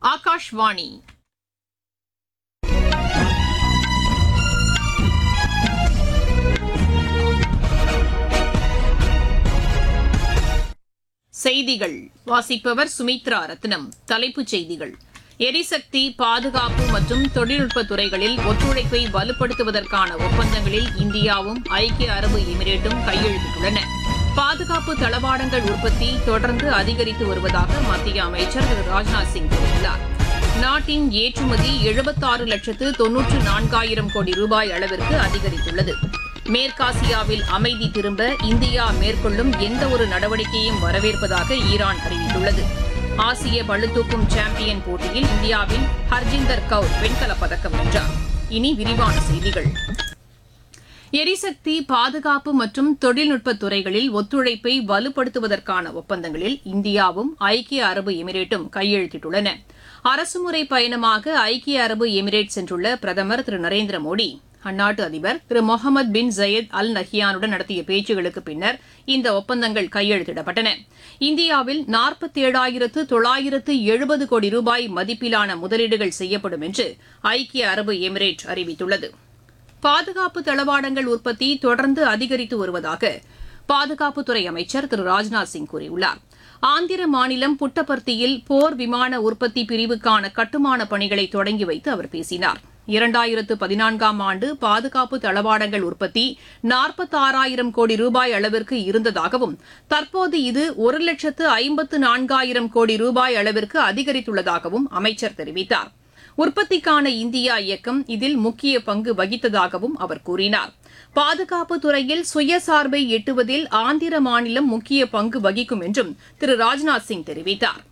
ஆகாஷ்வாணி செய்திகள் வாசிப்பவர் சுமித்ரா ரத்னம் தலைப்புச் செய்திகள் எரிசக்தி பாதுகாப்பு மற்றும் தொழில்நுட்ப துறைகளில் ஒத்துழைப்பை வலுப்படுத்துவதற்கான ஒப்பந்தங்களில் இந்தியாவும் ஐக்கிய அரபு எமிரேட்டும் கையெழுத்திட்டுள்ளன பாதுகாப்பு தளவாடங்கள் உற்பத்தி தொடர்ந்து அதிகரித்து வருவதாக மத்திய அமைச்சர் திரு ராஜ்நாத் சிங் கூறியுள்ளார் நாட்டின் ஏற்றுமதி எழுபத்தாறு லட்சத்து தொன்னூற்று நான்காயிரம் கோடி ரூபாய் அளவிற்கு அதிகரித்துள்ளது மேற்காசியாவில் அமைதி திரும்ப இந்தியா மேற்கொள்ளும் எந்தவொரு நடவடிக்கையும் வரவேற்பதாக ஈரான் அறிவித்துள்ளது ஆசிய பளுதூக்கும் சாம்பியன் போட்டியில் இந்தியாவின் ஹர்ஜிந்தர் கவுர் வெண்கலப் பதக்கம் வென்றார் இனி விரிவான செய்திகள் எரிசக்தி பாதுகாப்பு மற்றும் தொழில்நுட்ப துறைகளில் ஒத்துழைப்பை வலுப்படுத்துவதற்கான ஒப்பந்தங்களில் இந்தியாவும் ஐக்கிய அரபு எமிரேட்டும் கையெழுத்திட்டுள்ளன அரசுமுறை பயணமாக ஐக்கிய அரபு எமிரேட் சென்றுள்ள பிரதமர் திரு நரேந்திர மோடி அந்நாட்டு அதிபர் திரு முகமது பின் ஜயத் அல் நஹியானுடன் நடத்திய பேச்சுகளுக்கு பின்னர் இந்த ஒப்பந்தங்கள் கையெழுத்திடப்பட்டன இந்தியாவில் நாற்பத்தேழாயிரத்து தொள்ளாயிரத்து எழுபது கோடி ரூபாய் மதிப்பிலான முதலீடுகள் செய்யப்படும் என்று ஐக்கிய அரபு எமிரேட் அறிவித்துள்ளது பாதுகாப்பு தளவாடங்கள் உற்பத்தி தொடர்ந்து அதிகரித்து வருவதாக பாதுகாப்புத்துறை அமைச்சர் திரு ராஜ்நாத் சிங் கூறியுள்ளார் ஆந்திர மாநிலம் புட்டபர்த்தியில் போர் விமான உற்பத்தி பிரிவுக்கான கட்டுமான பணிகளை தொடங்கி வைத்து அவர் பேசினார் இரண்டாயிரத்து பதினான்காம் ஆண்டு பாதுகாப்பு தளவாடங்கள் உற்பத்தி நாற்பத்தாறாயிரம் கோடி ரூபாய் அளவிற்கு இருந்ததாகவும் தற்போது இது ஒரு லட்சத்து ஐம்பத்து நான்காயிரம் கோடி ரூபாய் அளவிற்கு அதிகரித்துள்ளதாகவும் அமைச்சர் தெரிவித்தார் உற்பத்திக்கான இந்தியா இயக்கம் இதில் முக்கிய பங்கு வகித்ததாகவும் அவர் கூறினார் பாதுகாப்பு துறையில் சுயசார்பை எட்டுவதில் ஆந்திர மாநிலம் முக்கிய பங்கு வகிக்கும் என்றும் திரு ராஜ்நாத் சிங் தெரிவித்தார்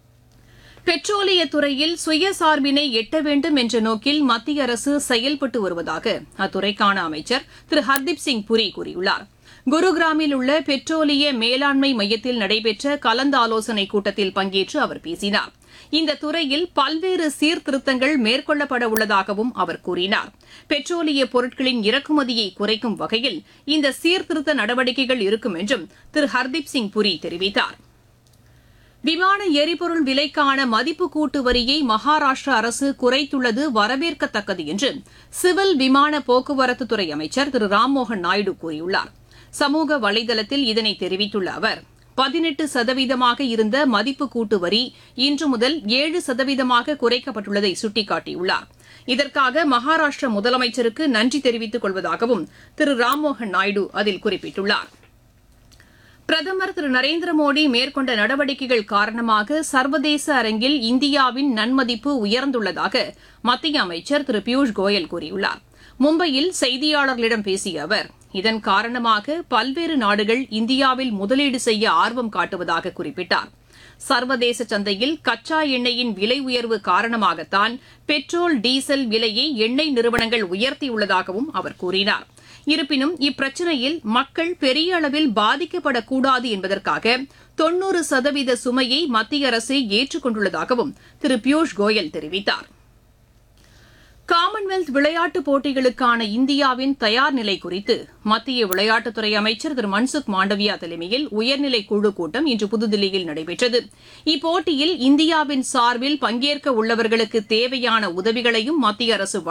பெட்ரோலிய துறையில் சுயசார்பினை எட்ட வேண்டும் என்ற நோக்கில் மத்திய அரசு செயல்பட்டு வருவதாக அத்துறைக்கான அமைச்சர் திரு ஹர்தீப் சிங் புரி கூறியுள்ளார் குருகிராமில் உள்ள பெட்ரோலிய மேலாண்மை மையத்தில் நடைபெற்ற கலந்தாலோசனைக் கூட்டத்தில் பங்கேற்று அவர் பேசினார் இந்த துறையில் பல்வேறு சீர்திருத்தங்கள் மேற்கொள்ளப்பட உள்ளதாகவும் அவர் கூறினார் பெட்ரோலிய பொருட்களின் இறக்குமதியை குறைக்கும் வகையில் இந்த சீர்திருத்த நடவடிக்கைகள் இருக்கும் என்றும் திரு ஹர்தீப் சிங் புரி தெரிவித்தார் விமான எரிபொருள் விலைக்கான மதிப்பு கூட்டு வரியை மகாராஷ்டிரா அரசு குறைத்துள்ளது வரவேற்கத்தக்கது என்று சிவில் விமான போக்குவரத்துத்துறை அமைச்சர் திரு ராம்மோகன் நாயுடு கூறியுள்ளார் சமூக வலைதளத்தில் இதனை தெரிவித்துள்ள அவர் பதினெட்டு சதவீதமாக இருந்த மதிப்பு கூட்டு வரி இன்று முதல் ஏழு சதவீதமாக குறைக்கப்பட்டுள்ளதை சுட்டிக்காட்டியுள்ளார் இதற்காக மகாராஷ்டிர முதலமைச்சருக்கு நன்றி தெரிவித்துக் கொள்வதாகவும் திரு ராம்மோகன் நாயுடு அதில் குறிப்பிட்டுள்ளார் பிரதமர் திரு நரேந்திர மோடி மேற்கொண்ட நடவடிக்கைகள் காரணமாக சர்வதேச அரங்கில் இந்தியாவின் நன்மதிப்பு உயர்ந்துள்ளதாக மத்திய அமைச்சர் திரு பியூஷ் கோயல் கூறியுள்ளார் மும்பையில் செய்தியாளர்களிடம் பேசிய அவர் இதன் காரணமாக பல்வேறு நாடுகள் இந்தியாவில் முதலீடு செய்ய ஆர்வம் காட்டுவதாக குறிப்பிட்டார் சர்வதேச சந்தையில் கச்சா எண்ணெயின் விலை உயர்வு காரணமாகத்தான் பெட்ரோல் டீசல் விலையை எண்ணெய் நிறுவனங்கள் உயர்த்தியுள்ளதாகவும் அவர் கூறினார் இருப்பினும் இப்பிரச்சினையில் மக்கள் பெரிய அளவில் பாதிக்கப்படக்கூடாது என்பதற்காக தொன்னூறு சதவீத சுமையை மத்திய அரசு ஏற்றுக்கொண்டுள்ளதாகவும் திரு பியூஷ் கோயல் தெரிவித்தார் காமன்வெல்த் விளையாட்டுப் போட்டிகளுக்கான இந்தியாவின் தயார் நிலை குறித்து மத்திய விளையாட்டுத்துறை அமைச்சர் திரு மன்சுக் மாண்டவியா தலைமையில் உயர்நிலை குழு கூட்டம் இன்று புதுதில்லியில் நடைபெற்றது இப்போட்டியில் இந்தியாவின் சார்பில் பங்கேற்க உள்ளவர்களுக்கு தேவையான உதவிகளையும் மத்திய அரசு